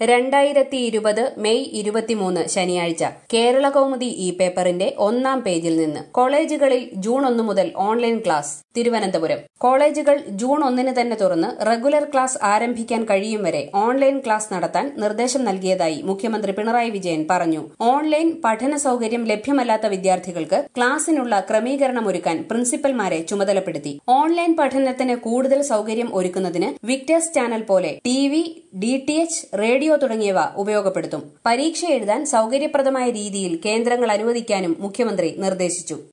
രണ്ടായിരത്തി ഇരുപത് മെയ് ഇരുപത്തിമൂന്ന് ശനിയാഴ്ച കേരള കൗമുദി ഇ പേപ്പറിന്റെ ഒന്നാം പേജിൽ നിന്ന് കോളേജുകളിൽ ജൂൺ ഒന്ന് മുതൽ ഓൺലൈൻ ക്ലാസ് തിരുവനന്തപുരം കോളേജുകൾ ജൂൺ ഒന്നിന് തന്നെ തുറന്ന് റെഗുലർ ക്ലാസ് ആരംഭിക്കാൻ കഴിയും വരെ ഓൺലൈൻ ക്ലാസ് നടത്താൻ നിർദ്ദേശം നൽകിയതായി മുഖ്യമന്ത്രി പിണറായി വിജയൻ പറഞ്ഞു ഓൺലൈൻ പഠന സൌകര്യം ലഭ്യമല്ലാത്ത വിദ്യാർത്ഥികൾക്ക് ക്ലാസിനുള്ള ക്രമീകരണമൊരുക്കാൻ പ്രിൻസിപ്പൽമാരെ ചുമതലപ്പെടുത്തി ഓൺലൈൻ പഠനത്തിന് കൂടുതൽ സൌകര്യം ഒരുക്കുന്നതിന് വിക്ടേഴ്സ് ചാനൽ പോലെ T V D T H radio തുടങ്ങിയവ ഉപയോഗപ്പെടുത്തും പരീക്ഷ എഴുതാൻ സൌകര്യപ്രദമായ രീതിയിൽ കേന്ദ്രങ്ങൾ അനുവദിക്കാനും മുഖ്യമന്ത്രി നിർദ്ദേശിച്ചു